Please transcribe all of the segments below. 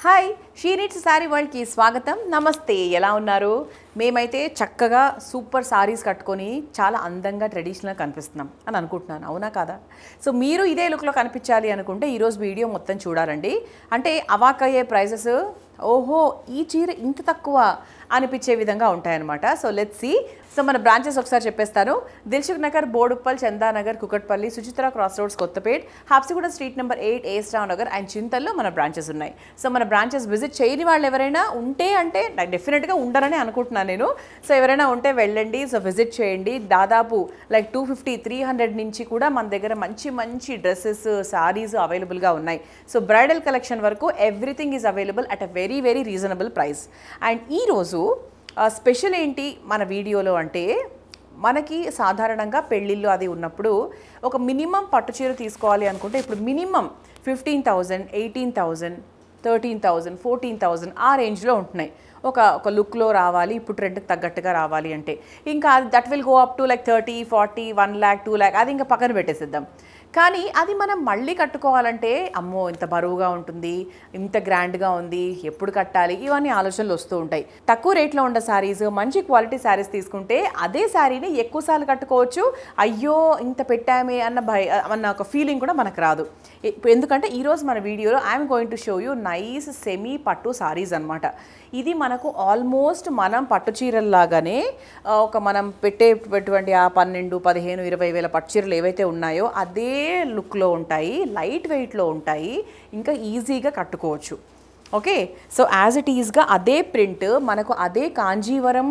hi she needs sari వరల్డ్కి స్వాగతం నమస్తే ఎలా ఉన్నారు మేమైతే చక్కగా సూపర్ సారీస్ కట్టుకొని చాలా అందంగా ట్రెడిషనల్గా కనిపిస్తున్నాం అని అనుకుంటున్నాను అవునా కాదా సో మీరు ఇదే లుక్లో కనిపించాలి అనుకుంటే ఈరోజు వీడియో మొత్తం చూడాలండి అంటే అవాకయ్యే ప్రైజెస్ ఓహో ఈ చీర ఇంత తక్కువ అనిపించే విధంగా ఉంటాయన్నమాట సో లెట్ సి సో మన బ్రాంచెస్ ఒకసారి చెప్పేస్తాను Dilsukhnagar Boduppal Chandanagar Kukatpally Suchitra cross roads Kothapet Habsiguda street number eight ఏ స్టావ్ నగర్ అండ్ చింతల్లో మన బ్రాంచెస్ ఉన్నాయి సో మన బ్రాంచెస్ విజిట్ చేయని వాళ్ళు ఎవరైనా ఉంటే అంటే నాకు డెఫినెట్గా ఉండరని అనుకుంటున్నాను నేను సో ఎవరైనా ఉంటే వెళ్ళండి సో విజిట్ చేయండి దాదాపు like two fifty three hundred నుంచి కూడా మన దగ్గర మంచి మంచి డ్రెస్సెస్ సారీస్ అవైలబుల్గా ఉన్నాయి సో బ్రైడల్ కలెక్షన్ వరకు everything is available at a very very reasonable price and ఈరోజు స్పెషల్ ఏంటి మన వీడియోలో అంటే మనకి సాధారణంగా పెళ్ళిళ్ళు అది ఉన్నప్పుడు ఒక మినిమం పట్టు చీర తీసుకోవాలి అనుకుంటే ఇప్పుడు minimum fifteen thousand eighteen thousand thirteen thousand fourteen thousand ఆ రేంజ్లో ఉంటున్నాయి ఒక ఒక లుక్లో రావాలి ఇప్పుడు ట్రెండ్కి తగ్గట్టుగా రావాలి అంటే ఇంకా that will go up to like thirty forty one lakh two lakh అది ఇంకా పక్కన పెట్టేసిద్దాం కానీ అది మనం మళ్ళీ కట్టుకోవాలంటే అమ్మో ఇంత బరువుగా ఉంటుంది ఇంత గ్రాండ్గా ఉంది ఎప్పుడు కట్టాలి ఇవన్నీ ఆలోచనలు వస్తూ ఉంటాయి తక్కువ రేట్లో ఉన్న శారీస్ మంచి క్వాలిటీ శారీస్ తీసుకుంటే అదే శారీని ఎక్కువసార్లు కట్టుకోవచ్చు అయ్యో ఇంత పెట్టామే అన్న భయ అన్న ఒక ఫీలింగ్ కూడా మనకు రాదు ఎ- ఎందుకంటే ఈరోజు మన వీడియోలో I'm going to show you nice semi pattu saris అనమాట ఇది మనకు ఆల్మోస్ట్ మనం పట్టు చీరల్లాగానే ఆ, ఒక మనం పెట్టేటువంటి ఆ పన్నెండు పదిహేను ఇరవై వేల పట్టు చీరలు ఏవైతే ఉన్నాయో అదే లుక్లో ఉంటాయి లైట్ వెయిట్లో ఉంటాయి ఇంకా ఈజీగా కట్టుకోవచ్చు ఓకే సో యాజ్ ఇట్ ఈస్గా అదే ప్రింట్ మనకు అదే కాంజీవరం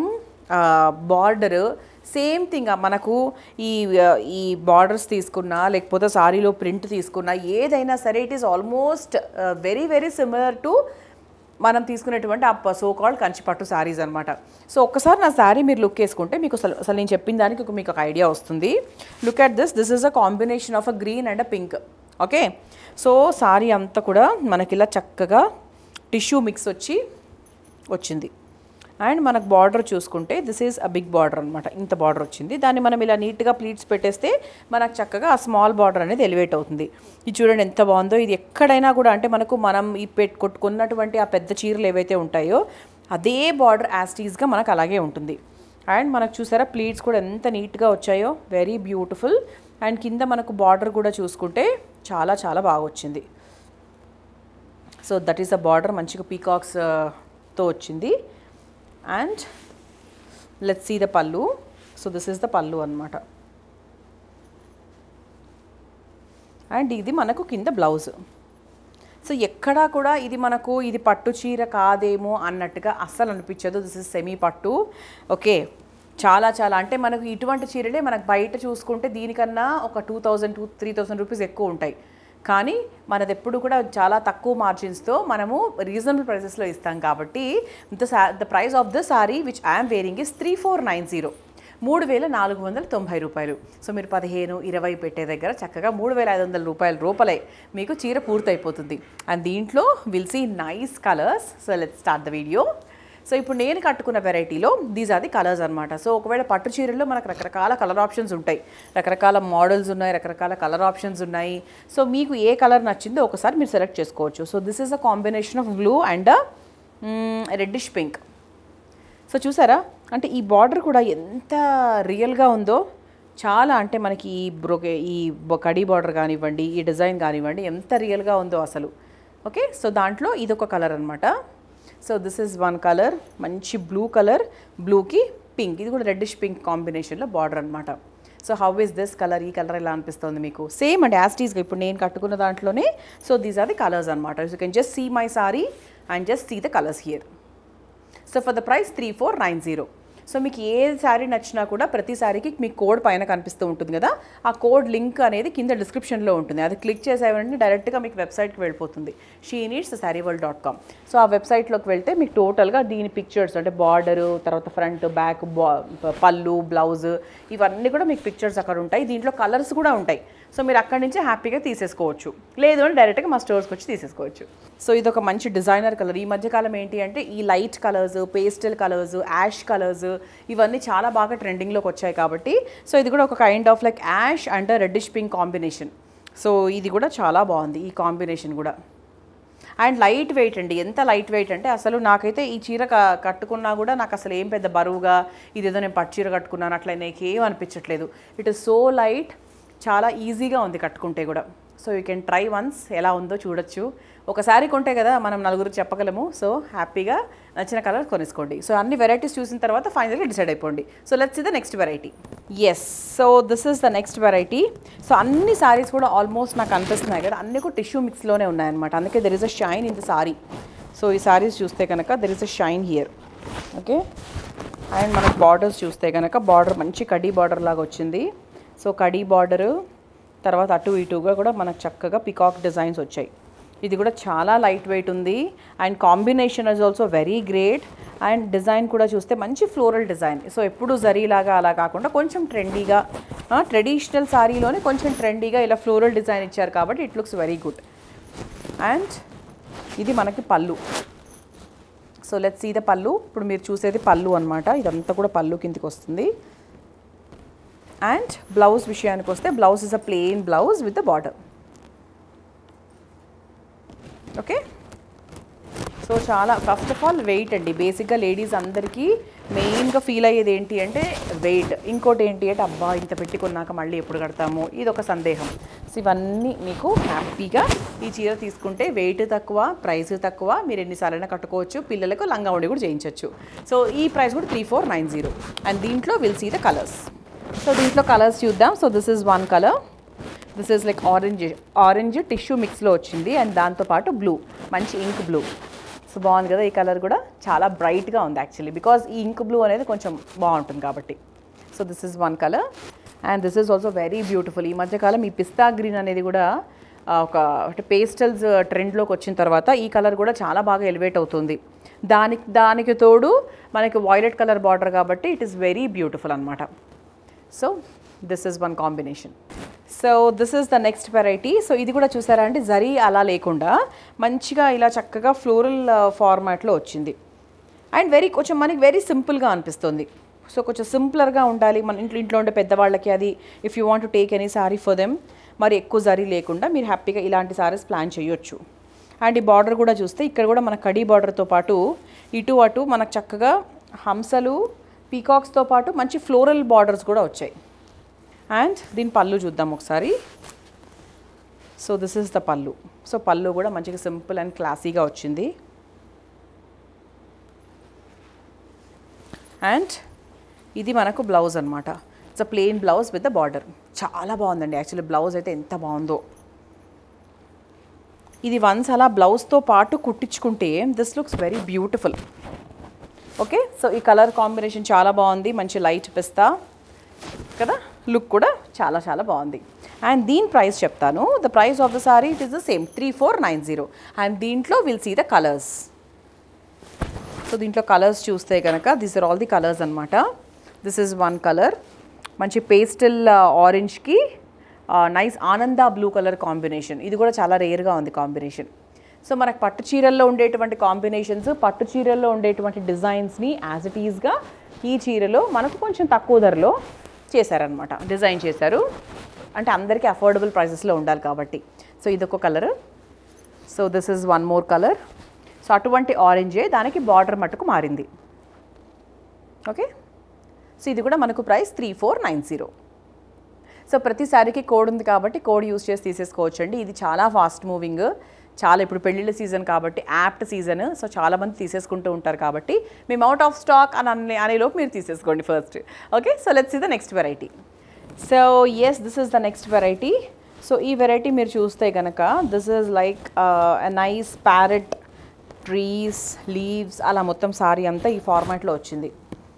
బార్డర్ సేమ్ థింగ్ మనకు ఈ ఆ, ఈ బార్డర్స్ తీసుకున్నా లేకపోతే సారీలో ప్రింట్ తీసుకున్నా ఏదైనా సరే it is almost very very similar to మనం తీసుకునేటువంటి ఆ సో కాల్డ్ కంచిపట్టు శారీస్ అనమాట సో ఒక్కసారి నా శారీ మీరు లుక్ వేసుకుంటే మీకు అసలు అసలు నేను చెప్పిన దానికి ఒక మీకు ఒక ఐడియా వస్తుంది look at this this is a combination of a green and a pink okay so sari అంతా కూడా మనకి ఇలా చక్కగా టిష్యూ మిక్స్ వచ్చి వచ్చింది అండ్ మనకు బార్డర్ చూసుకుంటే this is a big border అనమాట ఇంత బార్డర్ వచ్చింది దాన్ని మనం ఇలా నీట్గా ప్లీట్స్ పెట్టేస్తే మనకు చక్కగా ఆ స్మాల్ బార్డర్ అనేది ఎలివేట్ అవుతుంది ఇది చూడండి ఎంత బాగుందో ఇది ఎక్కడైనా కూడా అంటే మనకు మనం ఈ పెట్ కొట్టుకున్నటువంటి ఆ పెద్ద చీరలు ఏవైతే ఉంటాయో అదే బార్డర్ యాస్టీస్గా మనకు అలాగే ఉంటుంది అండ్ మనకు చూసారా ప్లీట్స్ కూడా ఎంత నీట్గా వచ్చాయో వెరీ బ్యూటిఫుల్ అండ్ కింద మనకు బార్డర్ కూడా చూసుకుంటే చాలా చాలా బాగా వచ్చింది so that is the border మంచిగా పీకాక్స్ తో వచ్చింది and let's see the pallu so this is the pallu అనమాట అండ్ ఇది మనకు కింద బ్లౌజ్ సో ఎక్కడా కూడా ఇది మనకు ఇది పట్టు చీర కాదేమో అన్నట్టుగా అస్సలు అనిపించదు this is semi pattu okay చాలా చాలా అంటే మనకు ఇటువంటి చీరలే మనకు బయట చూసుకుంటే దీనికన్నా ఒక two thousand two three thousand rupees ఎక్కువ ఉంటాయి కానీ మనది ఎప్పుడు కూడా చాలా తక్కువ మార్జిన్స్తో మనము రీజనబుల్ ప్రైసెస్లో ఇస్తాం కాబట్టి the the price of the sari which I'm wearing is three four nine zero మూడు వేల నాలుగు వందల తొంభై రూపాయలు సో మీరు పదిహేను ఇరవై పెట్టే దగ్గర చక్కగా మూడు వేల ఐదు వందల రూపాయల రూపలే మీకు చీర పూర్తయిపోతుంది అండ్ దీంట్లో will see nice colours so let start the video so ఇప్పుడు నేను కట్టుకున్న వెరైటీలో దీస్ ఆర్ ది కలర్స్ అనమాట సో ఒకవేళ పట్టు చీరల్లో మనకు రకరకాల కలర్ ఆప్షన్స్ ఉంటాయి రకరకాల మోడల్స్ ఉన్నాయి రకరకాల కలర్ ఆప్షన్స్ ఉన్నాయి సో మీకు ఏ కలర్ నచ్చిందో ఒకసారి మీరు సెలెక్ట్ చేసుకోవచ్చు so this is a combination of blue and reddish pink so చూసారా అంటే ఈ బార్డర్ కూడా ఎంత రియల్గా ఉందో చాలా అంటే మనకి ఈ బ్రోకే ఈ బొ- కడీ బార్డర్ కానివ్వండి ఈ డిజైన్ కానివ్వండి ఎంత రియల్గా ఉందో అసలు ఓకే సో దాంట్లో ఇదొక కలర్ అనమాట so this is one colour మంచి బ్లూ కలర్ బ్లూకి పింక్ ఇది కూడా రెడ్డిష్ పింక్ కాంబినేషన్లో బార్డర్ అనమాట so how is this colour ఈ కలర్ ఎలా అనిపిస్తుంది మీకు సేమ్ అండ్ యాస్టీస్గా ఇప్పుడు నేను కట్టుకున్న దాంట్లోనే so these are the colours అనమాట you can just see my sari and just see the colours here so for the price three four nine zero so మీకు ఏ శారీ నచ్చినా కూడా ప్రతి శారీకి మీకు కోడ్ పైన కనిపిస్తూ ఉంటుంది కదా ఆ కోడ్ లింక్ అనేది కింద డిస్క్రిప్షన్లో ఉంటుంది అది క్లిక్ చేసేవంటే డైరెక్ట్గా మీకు వెబ్సైట్కి వెళ్ళిపోతుంది She needs Saree World dot com so ఆ వెబ్సైట్లోకి వెళ్తే మీకు టోటల్గా దీని పిక్చర్స్ అంటే బార్డరు తర్వాత ఫ్రంట్ బ్యాక్ పళ్ళు బ్లౌజ్ ఇవన్నీ కూడా మీకు పిక్చర్స్ అక్కడ ఉంటాయి దీంట్లో కలర్స్ కూడా ఉంటాయి సో మీరు అక్కడి నుంచి హ్యాపీగా తీసేసుకోవచ్చు లేదు అని డైరెక్ట్గా మా స్టోర్స్కి వచ్చి తీసేసుకోవచ్చు సో ఇది ఒక మంచి డిజైనర్ కలర్ ఈ మధ్యకాలం ఏంటి అంటే ఈ light colours pastel colours ash colours ఇవన్నీ చాలా బాగా ట్రెండింగ్లోకి వచ్చాయి కాబట్టి సో ఇది కూడా ఒక kind of like ash and reddish pink combination so ఇది కూడా చాలా బాగుంది ఈ కాంబినేషన్ కూడా అండ్ లైట్ వెయిట్ అండి ఎంత లైట్ వెయిట్ అంటే అసలు నాకైతే ఈ చీర క- కట్టుకున్నా కూడా నాకు అసలు ఏం పెద్ద బరువుగా ఇదేదో నేను పట్టు చీర కట్టుకున్నాను అట్లా నాకు ఏం అనిపించట్లేదు ఇట్ ఇస్ సో లైట్ చాలా ఈజీగా ఉంది కట్టుకుంటే కూడా so you can try once ఎలా ఉందో చూడొచ్చు ఒకసారి కొంటే కదా మనం నలుగురు చెప్పగలము సో హ్యాపీగా నచ్చిన కలర్ కొనేసుకోండి సో అన్ని వెరైటీస్ చూసిన తర్వాత ఫైనల్గా డిసైడ్ అయిపోండి so let's the next variety yes so this is the next variety so అన్ని సారీస్ కూడా ఆల్మోస్ట్ నాకు అనిపిస్తున్నాయి కదా అన్ని కూడా టిష్యూ మిక్స్లోనే ఉన్నాయన్నమాట అందుకే there is a shine in the sari so ఈ సారీస్ చూస్తే కనుక there is a shine here okay and మనకు బార్డర్స్ చూస్తే కనుక బార్డర్ మంచి కడీ బార్డర్ లాగా వచ్చింది సో కడీ బార్డరు తర్వాత అటు ఇటుగా కూడా మనకు చక్కగా పికాక్ డిజైన్స్ వచ్చాయి ఇది కూడా చాలా లైట్ వెయిట్ ఉంది and combination is also very great and design కూడా చూస్తే మంచి ఫ్లోరల్ డిజైన్ సో ఎప్పుడు జరీలాగా అలా కాకుండా కొంచెం ట్రెండీగా ట్రెడిషనల్ సారీలోనే కొంచెం ట్రెండీగా ఇలా ఫ్లోరల్ డిజైన్ ఇచ్చారు కాబట్టి it looks very good and ఇది మనకి పళ్ళు సో లెట్స్ సీ ద పళ్ళు ఇప్పుడు మీరు చూసేది పళ్ళు అనమాట ఇదంతా కూడా పళ్ళు కిందికి వస్తుంది అండ్ బ్లౌజ్ విషయానికి వస్తే blouse is a plain blouse with the border okay so చాలా ఫస్ట్ ఆఫ్ ఆల్ వెయిట్ అండి బేసిక్గా లేడీస్ అందరికీ మెయిన్గా ఫీల్ అయ్యేది ఏంటి అంటే వెయిట్ ఇంకోటి ఏంటి అంటే అబ్బా ఇంత పెట్టుకున్నాక మళ్ళీ ఎప్పుడు కడతాము ఇది ఒక సందేహం సో ఇవన్నీ మీకు హ్యాపీగా ఈ చీర తీసుకుంటే వెయిట్ తక్కువ ప్రైస్ తక్కువ మీరు ఎన్నిసార్లైనా కట్టుకోవచ్చు పిల్లలకు లంగా ఉండి కూడా చేయించవచ్చు సో ఈ ప్రైస్ కూడా three four nine zero and దీంట్లో will see the colours so దీంట్లో కలర్స్ చూద్దాం so this is one colour this is like orange orange tissue మిక్స్లో వచ్చింది అండ్ దాంతోపాటు బ్లూ మంచి ఇంక్ బ్లూ సో బాగుంది కదా ఈ కలర్ కూడా చాలా బ్రైట్గా ఉంది యాక్చువల్లీ బికాజ్ ఈ ఇంక్ బ్లూ అనేది కొంచెం బాగుంటుంది కాబట్టి so this is one colour and this is also very beautiful ఈ మధ్యకాలం ఈ పిస్తా గ్రీన్ అనేది కూడా ఆ, ఒక అంటే పేస్టల్స్ ట్రెండ్లోకి వచ్చిన తర్వాత ఈ కలర్ కూడా చాలా బాగా ఎలివేట్ అవుతుంది దానికి దానికి తోడు మనకి వైలెట్ కలర్ బార్డర్ కాబట్టి ఇట్ ఈస్ వెరీ బ్యూటిఫుల్ అనమాట so this is one combination so this is the next variety so ఇది కూడా చూసారా అంటే జరీ అలా లేకుండా మంచిగా ఇలా చక్కగా ఫ్లోరల్ ఫార్మాట్లో వచ్చింది అండ్ వెరీ కొంచెం మనకి వెరీ సింపుల్గా అనిపిస్తుంది సో కొంచెం సింపులర్గా ఉండాలి మన ఇంట్లో ఇంట్లో ఉండే పెద్దవాళ్ళకి అది if you want to take any sari for them మరి ఎక్కువ జరీ లేకుండా మీరు హ్యాపీగా ఇలాంటి సారీస్ ప్లాన్ చేయొచ్చు అండ్ ఈ బార్డర్ కూడా చూస్తే ఇక్కడ కూడా మన కడీ బార్డర్తో పాటు ఇటు అటు మనకు చక్కగా హంసలు పీకాక్స్తో పాటు మంచి ఫ్లోరల్ బార్డర్స్ కూడా వచ్చాయి అండ్ దీని పళ్ళు చూద్దాం ఒకసారి so this is the pallu so pallu కూడా మంచిగా సింపుల్ అండ్ క్లాసీగా వచ్చింది అండ్ ఇది మనకు బ్లౌజ్ అనమాట it's a plain blouse with the border చాలా బాగుందండి యాక్చువల్లీ బ్లౌజ్ అయితే ఎంత బాగుందో ఇది వన్స్ అలా బ్లౌజ్తో పాటు కుట్టించుకుంటే this looks very beautiful okay so ఈ కలర్ కాంబినేషన్ చాలా బాగుంది మంచి లైట్ పిస్తా కదా లుక్ కూడా చాలా చాలా బాగుంది అండ్ దీని ప్రైస్ చెప్తాను the price of the sari it is the same three four nine zero and దీంట్లో will see the colours so దీంట్లో కలర్స్ చూస్తే కనుక this are all the colours అనమాట దిస్ ఇస్ వన్ కలర్ మంచి పేస్టల్ ఆరెంజ్కి nice ఆనంద blue colour combination ఇది కూడా చాలా రేర్గా ఉంది కాంబినేషన్ సో మనకు పట్టు చీరల్లో ఉండేటువంటి కాంబినేషన్స్ పట్టు చీరల్లో ఉండేటువంటి డిజైన్స్ని యాజ్ ఇట్ ఈస్గా ఈ చీరలో మనకు కొంచెం తక్కువ ధరలో చేశారనమాట డిజైన్ చేశారు అంటే అందరికీ అఫోర్డబుల్ ప్రైసెస్లో ఉండాలి కాబట్టి సో ఇదొక colour so this is one more colour so అటువంటి ఆరెంజే దానికి బార్డర్ మట్టుకు మారింది ఓకే సో ఇది కూడా మనకు price three four nine zero so ప్రతి సారీకి కోడ్ ఉంది కాబట్టి కోడ్ యూస్ చేసి తీసేసుకోవచ్చు అండి ఇది చాలా ఫాస్ట్ మూవింగ్ చాలా ఇప్పుడు పెళ్ళిళ్ళ సీజన్ కాబట్టి యాప్ట్ సీజన్ సో చాలామంది తీసేసుకుంటూ ఉంటారు కాబట్టి మేము అవుట్ ఆఫ్ స్టాక్ అని అనే అనేలోపు మీరు తీసేసుకోండి ఫస్ట్ ఓకే సో లెట్స్ ఈ the next variety so yes this is the next variety so ఈ వెరైటీ మీరు చూస్తే కనుక this is like nice parrot trees leaves అలా మొత్తం సారీ అంతా ఈ ఫార్మాట్లో వచ్చింది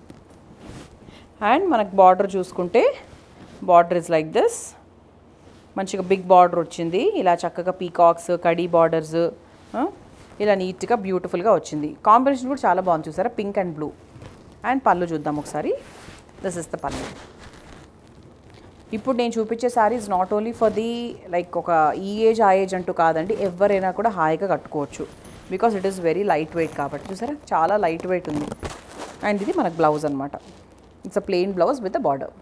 అండ్ మనకు బార్డర్ చూసుకుంటే బార్డర్ ఇస్ లైక్ దిస్ మంచిగా బిగ్ బార్డర్ వచ్చింది ఇలా చక్కగా పీకాక్స్ కడీ బార్డర్స్ ఇలా నీట్గా బ్యూటిఫుల్గా వచ్చింది కాంబినేషన్ కూడా చాలా బాగుంది చూసారా పింక్ అండ్ బ్లూ అండ్ పళ్ళు చూద్దాం ఒకసారి దిస్ ఇస్ ద పళ్ళు ఇప్పుడు నేను చూపించే saris not only for the like ఒక ఈ ఏజ్ ఆ ఏజ్ అంటూ కాదండి ఎవరైనా కూడా హాయిగా కట్టుకోవచ్చు because it is very light weight కాబట్టి చూసారా చాలా లైట్ వెయిట్ ఉంది అండ్ ఇది మనకు బ్లౌజ్ అనమాట it's a plain blouse with a border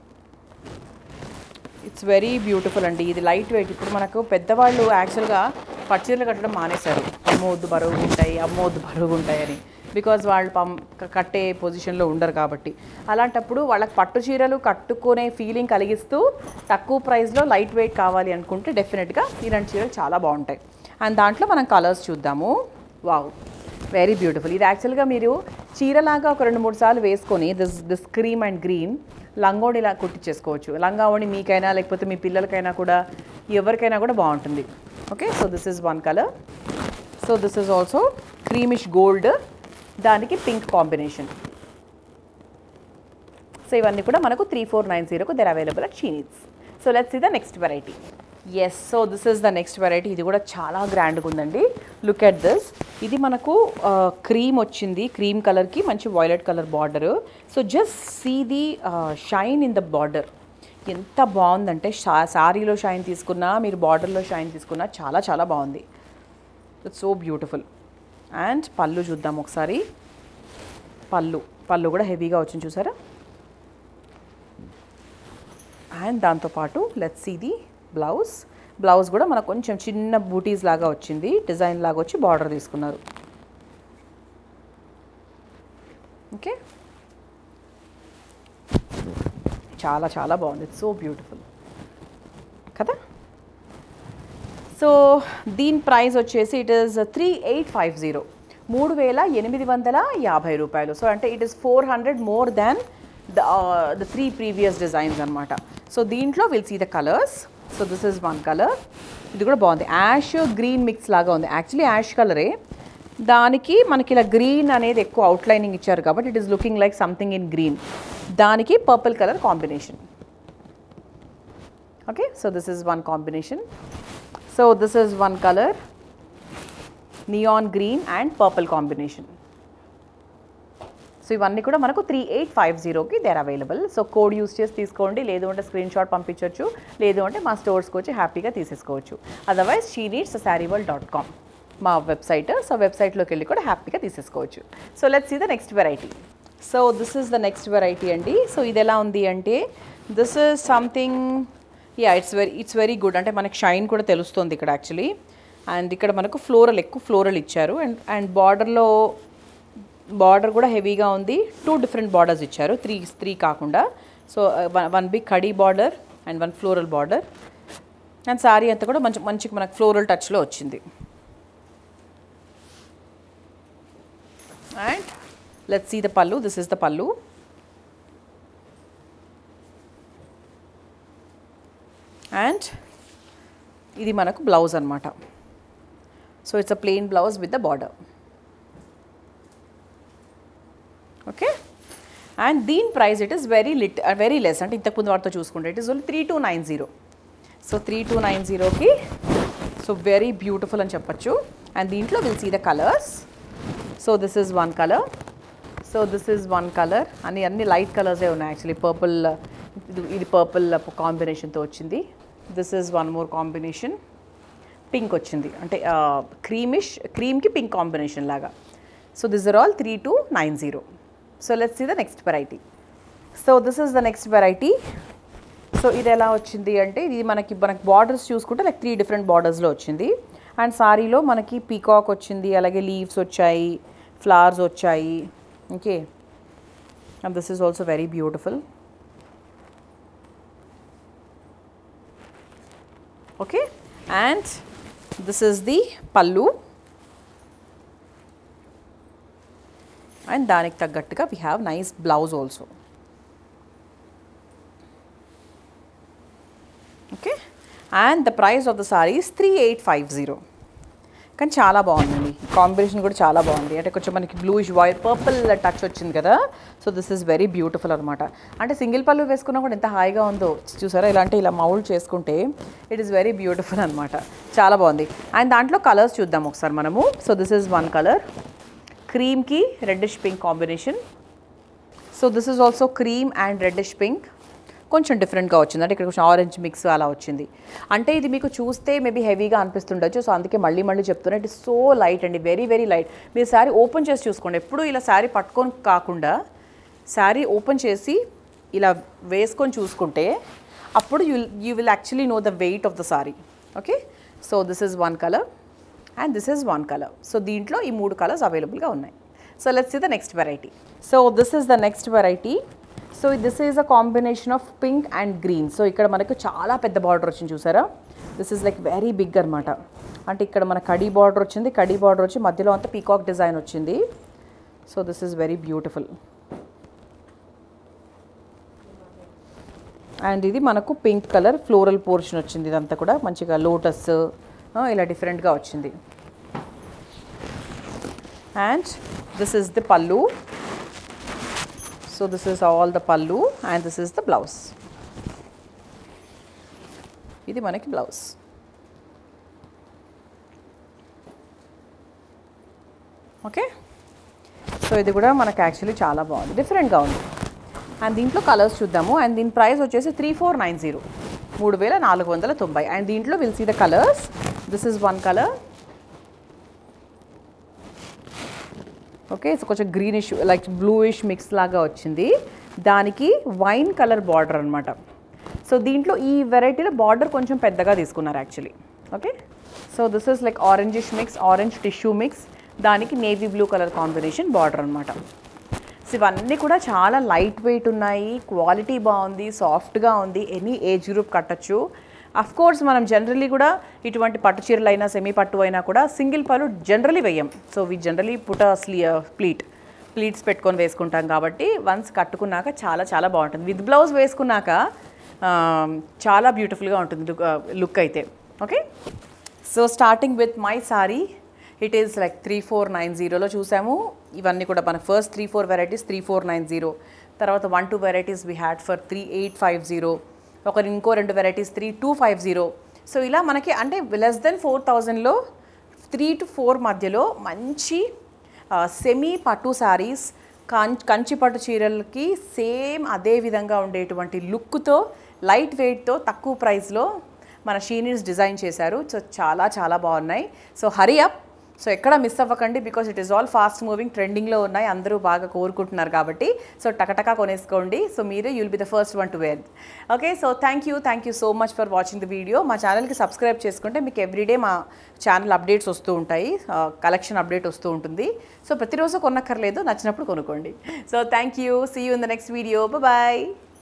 it's very beautiful అండి ఇది లైట్ వెయిట్ ఇప్పుడు మనకు పెద్దవాళ్ళు యాక్చువల్గా పచ్చీరలు కట్టడం మానేశారు అమ్మవద్దు బరువుగా ఉంటాయి అమ్మవద్దు బరువుగా ఉంటాయని బికాజ్ వాళ్ళు పం క- కట్టే పొజిషన్లో ఉండరు కాబట్టి అలాంటప్పుడు వాళ్ళకి పట్టు చీరలు కట్టుకునే ఫీలింగ్ కలిగిస్తూ తక్కువ ప్రైస్లో లైట్ వెయిట్ కావాలి అనుకుంటే డెఫినెట్గా ఇలాంటి చీరలు చాలా బాగుంటాయి అండ్ దాంట్లో మనం కలర్స్ చూద్దాము వావ్ వెరీ బ్యూటిఫుల్ ఇది యాక్చువల్గా మీరు చీరలాగా ఒక రెండు మూడు సార్లు వేసుకొని this this cream and green లంగోడిలా కుట్టించేసుకోవచ్చు లంగావణి మీకైనా లేకపోతే మీ పిల్లలకైనా కూడా ఎవరికైనా కూడా బాగుంటుంది okay so this is one colour so this is also creamish gold దానికి పింక్ కాంబినేషన్ సో ఇవన్నీ కూడా మనకు త్రీ ఫోర్ నైన్ జీరోకు there available at She Needs so let's ఇది the next variety yes so this is the next variety ఇది కూడా చాలా గ్రాండ్గా ఉందండి లుక్ ఎట్ దిస్ ఇది మనకు క్రీమ్ వచ్చింది క్రీమ్ కలర్కి మంచి violet colour border so just see the shine in the border ఎంత బాగుందంటే షా శారీలో షైన్ తీసుకున్నా మీరు బార్డర్లో షైన్ తీసుకున్నా చాలా చాలా బాగుంది ఇట్స్ సో బ్యూటిఫుల్ అండ్ పళ్ళు చూద్దాం ఒకసారి పళ్ళు పళ్ళు కూడా హెవీగా వచ్చింది చూసారా అండ్ దాంతోపాటు లెట్స్ ఇది బ్లౌజ్ బ్లౌజ్ కూడా మనకు కొంచెం చిన్న బూటీస్ లాగా వచ్చింది డిజైన్ లాగా వచ్చి బార్డర్ తీసుకున్నారు ఓకే చాలా చాలా బాగుంది ఇట్స్ సో బ్యూటిఫుల్ కదా సో దీని ప్రైస్ వచ్చేసి it is three eight five zero మూడు వేల ఎనిమిది వందల యాభై రూపాయలు సో అంటే it is four hundred more than the the three previous designs అనమాట సో దీంట్లో will see the colours so this is one colour ఇది కూడా బాగుంది యాష్ గ్రీన్ మిక్స్ లాగా ఉంది యాక్చువల్లీ యాష్ కలరే దానికి మనకి ఇలా గ్రీన్ అనేది ఎక్కువ అవుట్లైనింగ్ ఇచ్చారు కాబట్టి it is looking like something in green దానికి purple colour combination okay so this is one combination so this is one color neon green and purple combination so ఇవన్నీ కూడా మనకు త్రీ ఎయిట్ ఫైవ్ జీరోకి there available so code use చేసి తీసుకోండి లేదు అంటే screen shot పంపించవచ్చు లేదు అంటే మా స్టోర్స్కి వచ్చి హ్యాపీగా తీసేసుకోవచ్చు otherwise She needs Saree World dot com మా వెబ్సైట్ సో వెబ్సైట్లోకి వెళ్ళి కూడా హ్యాపీగా తీసేసుకోవచ్చు so let's see the next variety so this is the next variety అండి సో ఇది ఎలా ఉంది అంటే this is something ya it's very it's very good అంటే మనకి షైన్ కూడా తెలుస్తుంది ఇక్కడ యాక్చువల్లీ అండ్ ఇక్కడ మనకు ఫ్లోరల్ ఎక్కువ ఫ్లోరల్ ఇచ్చారు అండ్ అండ్ బార్డర్లో బార్డర్ కూడా హెవీగా ఉంది టూ డిఫరెంట్ బార్డర్స్ ఇచ్చారు త్రీ త్రీ కాకుండా సో వన్ బిగ్ కడీ border and one floral border and sari అంతా కూడా మంచి మంచి మనకు ఫ్లోరల్ టచ్లో వచ్చింది and let's see the pallu this is the pallu and ఇది మనకు బ్లౌజ్ అనమాట so it's a plain blouse with the border okay and దీని price it is very lit very less అంటే ఇంతకుముందు వాటితో చూసుకుంటే it is only three two nine zero so three two nine జీరోకి so very beautiful అని చెప్పొచ్చు and దీంట్లో will see the colours so this is one colour so this is one colour అన్ని అన్ని లైట్ కలర్సే ఉన్నాయి యాక్చువల్లీ పర్పుల్ ఇది ఇది పర్పుల్ కాంబినేషన్తో వచ్చింది this is one more combination pink వచ్చింది అంటే క్రీమిష్ క్రీమ్కి పింక్ కాంబినేషన్ లాగా so this are all three two nine zero so let's see the next variety so this is the next variety so ఇది ఎలా వచ్చింది అంటే ఇది మనకి మనకి బార్డర్స్ చూసుకుంటే లైక్ త్రీ డిఫరెంట్ బార్డర్స్లో వచ్చింది అండ్ సారీలో మనకి పీకాక్ వచ్చింది అలాగే లీవ్స్ వచ్చాయి ఫ్లవర్స్ వచ్చాయి okay and this is also very beautiful okay and this is the pallu and దానికి తగ్గట్టుగా we have nice blouse also okay and the price of the saris three eight five zero కానీ చాలా బాగుందండి combination కూడా చాలా బాగుంది అంటే కొంచెం మనకి బ్లూయిష్ వైట్ పర్పుల్ టచ్ వచ్చింది కదా so this is very beautiful అనమాట అంటే సింగిల్ పళ్ళు వేసుకున్నా కూడా ఎంత హాయిగా ఉందో చూసారా ఇలా అంటే ఇలా మౌల్డ్ చేసుకుంటే ఇట్ ఈస్ వెరీ బ్యూటిఫుల్ అనమాట చాలా బాగుంది అండ్ దాంట్లో కలర్స్ చూద్దాం ఒకసారి మనము so this is one colour క్రీమ్కి reddish pink combination so this is also cream and reddish pink కొంచెం డిఫరెంట్గా వచ్చింది అంటే ఇక్కడ కొంచెం ఆరెంజ్ మిక్స్ అలా వచ్చింది అంటే ఇది మీకు చూస్తే మేబీ హెవీగా అనిపిస్తుండొచ్చు సో అందుకే మళ్ళీ మళ్ళీ చెప్తున్నా ఇట్ ఇస్ సో లైట్ అండి వెరీ వెరీ లైట్ మీరు శారీ ఓపెన్ చేసి చూసుకోండి ఎప్పుడు ఇలా శారీ పట్టుకొని కాకుండా శారీ ఓపెన్ చేసి ఇలా వేసుకొని చూసుకుంటే అప్పుడు you you will actually know the weight of the sari okay so this is one colour and this is one colour so దీంట్లో ఈ మూడు కలర్స్ అవైలబుల్గా ఉన్నాయి so let's see the next variety so this is the next variety so this is a combination of pink and green so ఇక్కడ మనకు చాలా పెద్ద border వచ్చింది చూసారా this is like very big అనమాట అంటే ఇక్కడ మన కడీ బార్డర్ వచ్చింది కడీ బార్డర్ వచ్చి మధ్యలో అంతా పీకాక్ డిజైన్ వచ్చింది so this is very beautiful and ఇది మనకు పింక్ కలర్ ఫ్లోరల్ పోర్షన్ వచ్చింది ఇదంతా కూడా మంచిగా లోటస్ ఇలా డిఫరెంట్గా వచ్చింది and this is the pallu so this is all the pallu and this is the blouse ఇది మనకి బ్లౌజ్ ఓకే సో ఇది కూడా మనకి యాక్చువల్లీ చాలా బాగుంది డిఫరెంట్గా ఉంది అండ్ దీంట్లో కలర్స్ చూద్దాము అండ్ దీని ప్రైస్ వచ్చేసి త్రీ ఫోర్ నైన్ జీరో మూడు వేల నాలుగు వందల తొంభై అండ్ దీంట్లో will see the colours this is one colour okay so కొంచెం గ్రీనిష్ లైక్ బ్లూయిష్ మిక్స్ లాగా వచ్చింది దానికి వైన్ కలర్ బార్డర్ అనమాట సో దీంట్లో ఈ వెరైటీలో బార్డర్ కొంచెం పెద్దగా తీసుకున్నారు actually okay so this is like orangish mix orange tissue mix దానికి navy blue colour combination border అనమాట సో ఇవన్నీ కూడా చాలా లైట్ వెయిట్ ఉన్నాయి క్వాలిటీ బాగుంది సాఫ్ట్గా ఉంది ఎనీ ఏజ్ గ్రూప్ కట్టచ్చు అఫ్ కోర్స్ మనం జనరలీ కూడా ఇటువంటి పట్టు చీరలు అయినా సెమీ పట్టు అయినా కూడా సింగిల్ పళ్ళు జనరలీ వేయం సో వి జనరలీ పుట స్లీ ప్లీట్ ప్లీట్స్ పెట్టుకొని వేసుకుంటాం కాబట్టి వన్స్ కట్టుకున్నాక చాలా చాలా బాగుంటుంది విత్ బ్లౌజ్ వేసుకున్నాక ఆ, చాలా బ్యూటిఫుల్గా ఉంటుంది లుక్ లుక్ అయితే okay so starting with my sorry it is like three four nine జీరోలో చూసాము ఇవన్నీ కూడా మన first three four varieties three four nine zero తర్వాత one two varieties we had for three eight five zero ఒక ఇంకో రెండు varieties three two five zero so ఇలా మనకి అంటే లెస్ దెన్ ఫోర్ థౌజండ్లో త్రీ టు ఫోర్ మధ్యలో మంచి సెమీ పట్టు శారీస్ కం కంచి పట్టు చీరలకి సేమ్ అదే విధంగా ఉండేటువంటి లుక్తో లైట్ వెయిట్తో తక్కువ ప్రైస్లో మన షీనీస్ డిజైన్ చేశారు సో చాలా చాలా బాగున్నాయి సో హరి అప్ సో ఎక్కడ మిస్ అవ్వకండి because it is all fast moving ట్రెండింగ్లో ఉన్నాయి అందరూ బాగా కోరుకుంటున్నారు కాబట్టి సో టకటకా కొనేసుకోండి సో మీరే you'll be the first one to wear okay so thank you thank you so much for watching the video మా ఛానల్కి సబ్స్క్రైబ్ చేసుకుంటే మీకు ఎవ్రీడే మా ఛానల్ అప్డేట్స్ వస్తూ ఉంటాయి కలెక్షన్ అప్డేట్ వస్తూ ఉంటుంది సో ప్రతిరోజు కొనక్కర్లేదు నచ్చినప్పుడు కొనుక్కోండి so thank you see you in the next video bye